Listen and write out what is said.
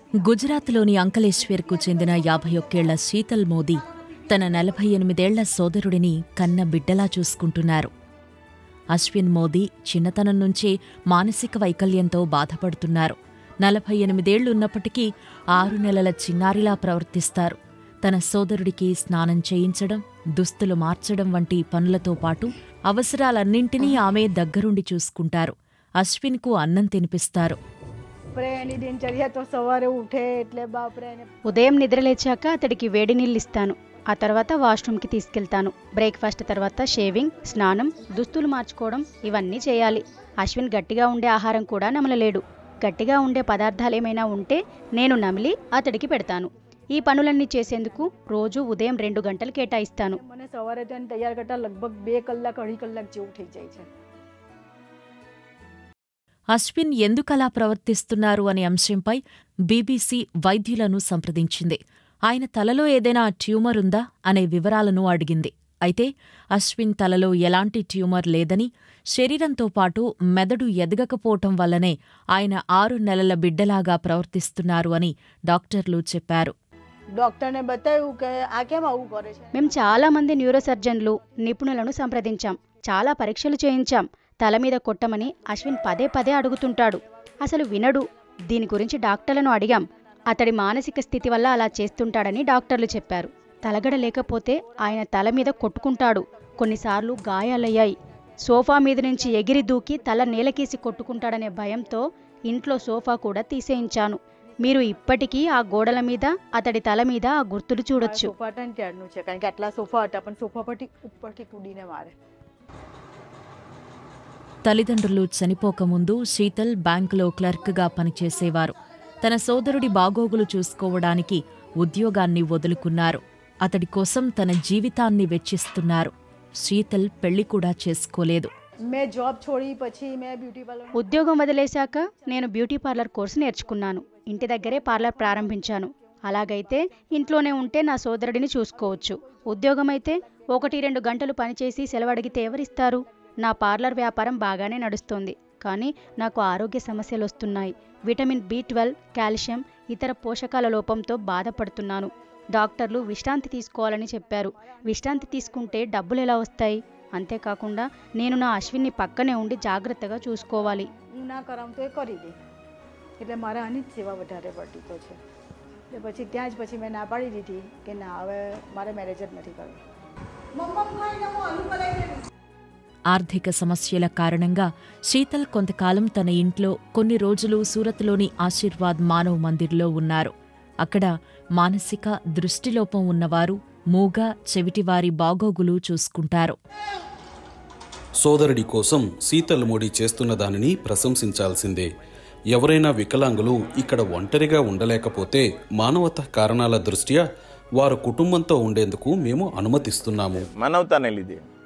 గుజరాత్లోని అంకలేశ్వర్కు చెందిన యాభై ఒక్కేళ్ల శీతల్ మోదీ తన నలభై ఎనిమిదేళ్ల సోదరుడిని కన్న బిడ్డలా చూసుకుంటున్నారు అశ్విన్ మోదీ చిన్నతనం నుంచే మానసిక వైకల్యంతో బాధపడుతున్నారు నలభై ఎనిమిదేళ్లున్నప్పటికీ ఆరు నెలల చిన్నారిలా ప్రవర్తిస్తారు తన సోదరుడికి స్నానం చేయించడం దుస్తులు మార్చడం వంటి పనులతో పాటు అవసరాలన్నింటినీ ఆమె దగ్గరుండి చూసుకుంటారు అశ్విన్కు అన్నం తినిపిస్తారు બાપરે એની દિનચર્યા તો સવારે ઉઠે એટલે બાપરે એને ఉదయం నిద్రలేచాక అతడికి వేడి నీళ్ళు ఇస్తాను ఆ తర్వాత వాష్రూమ్కి తీసుకెళ్తాను బ్రేక్ఫాస్ట్ తర్వాత షేవింగ్ స్నానం దుస్తులు మార్చుకోవడం ఇవన్నీ చేయాలి అశ్విన్ గట్టిగా ఉండే ఆహారం కూడా నమలలేడు గట్టిగా ఉండే పదార్థాలు ఏమైనా ఉంటే నేను నమిలి అతడికి పెడతాను ఈ పనులన్నీ చేసేందుకు రోజు ఉదయం రెండు గంటలు కేటాయిస్తాను મને સવારે તો એને તૈયાર કરતા લગભગ બે કલાક અઢી કલાક જેવું થઈ જાય છે అశ్విన్ ఎందుకలా ప్రవర్తిస్తున్నారు అనే అంశంపై బీబీసీ వైద్యులను సంప్రదించింది ఆయన తలలో ఏదైనా ట్యూమర్ ఉందా అనే వివరాలను అడిగింది అయితే అశ్విన్ తలలో ఎలాంటి ట్యూమర్ లేదని శరీరంతో పాటు మెదడు ఎదగకపోవటం వల్లనే ఆయన ఆరు నెలల బిడ్డలాగా ప్రవర్తిస్తున్నారు అని డాక్టర్లు చెప్పారు ડોક્ટરને બતાવ્યું કે આ કેમ આવું કરે છે మేము చాలా మంది న్యూరోసర్జన్లు నిపుణులను సంప్రదించాం చాలా పరీక్షలు చేయించాం తల మీద కొట్టమని అశ్విన్ పదే పదే అడుగుతుంటాడు అసలు వినడు దీని గురించి డాక్టర్లను అడిగాం అతడి మానసిక స్థితి వల్ల అలా చేస్తుంటాడని డాక్టర్లు చెప్పారు తలగడ లేకపోతే ఆయన తల మీద కొట్టుకుంటాడు కొన్నిసార్లు గాయాలయ్యాయి సోఫా మీద నుంచి ఎగిరి దూకి తల నేలకేసి కొట్టుకుంటాడనే భయంతో ఇంట్లో సోఫా కూడా తీసేయించాను మీరు ఇప్పటికీ ఆ గోడల మీద అతడి తల మీద ఆ గుర్తులు చూడొచ్చు સોફા હતા ને ત્યારનું છે કારણ કે આટલા સોફા હતા પણ સોફા પરથી ઉપરથી કૂદીને મારે తల్లిదండ్రులు చనిపోకముందు శీతల్ బ్యాంకులో క్లర్క్గా పనిచేసేవారు తన సోదరుడి బాగోగులు చూసుకోవడానికి ఉద్యోగాన్ని వదులుకున్నారు అతడి కోసం తన జీవితాన్ని వెచ్చిస్తున్నారు శీతల్ పెళ్లి కూడా చేసుకోలేదు મેં જોબ છોડી પછી મેં બ્યુટી પાર્લર ఉద్యోగం వదిలేశాక నేను బ్యూటీ పార్లర్ కోర్సు నేర్చుకున్నాను ఇంటి దగ్గరే పార్లర్ ప్రారంభించాను అలాగైతే ఇంట్లోనే ఉంటే నా సోదరుడిని చూసుకోవచ్చు ఉద్యోగం అయితే ఒకటి రెండు గంటలు పనిచేసి సెలవడిగితే ఎవరిస్తారు నా పార్లర్ వ్యాపారం బాగానే నడుస్తోంది కానీ నాకు ఆరోగ్య సమస్యలు వస్తున్నాయి విటమిన్ బి ట్వెల్వ్ కాల్షియం ఇతర పోషకాల లోపంతో బాధపడుతున్నాను డాక్టర్లు విశ్రాంతి తీసుకోవాలని చెప్పారు విశ్రాంతి తీసుకుంటే డబ్బులు ఎలా వస్తాయి అంతేకాకుండా నేను నా అశ్విన్ని పక్కనే ఉండి జాగ్రత్తగా చూసుకోవాలి હું ના કરાવું તો એ કરી દે એટલે મારે આની જ સેવા વધારે પડતી તો છે એટલે પછી ત્યાં જ પછી મેં ના પાડી દીધી કે ના હવે મારે મેરેજ જ નથી કરવું ఆర్థిక సమస్యల కారణంగా శీతల్ కొంతకాలం తన ఇంట్లో కొన్ని రోజులు సూరత్లోని ఆశీర్వాద్ మానవ్ మందిర్లో ఉన్నారు అక్కడ మానసిక దృష్టిలోపం ఉన్నవారు మూగ చెవిటివారి బాగోగులు చూసుకుంటారు సోదరుడి కోసం శీతల్ మోడీ చేస్తున్న దానిని ప్రశంసించాల్సిందే ఎవరైనా వికలాంగులు ఇక్కడ ఒంటరిగా ఉండలేకపోతే మానవత కారణాల దృష్ట్యా వారు కుటుంబంతో ఉండేందుకు మేము అనుమతిస్తున్నాము માનવતાને લીધે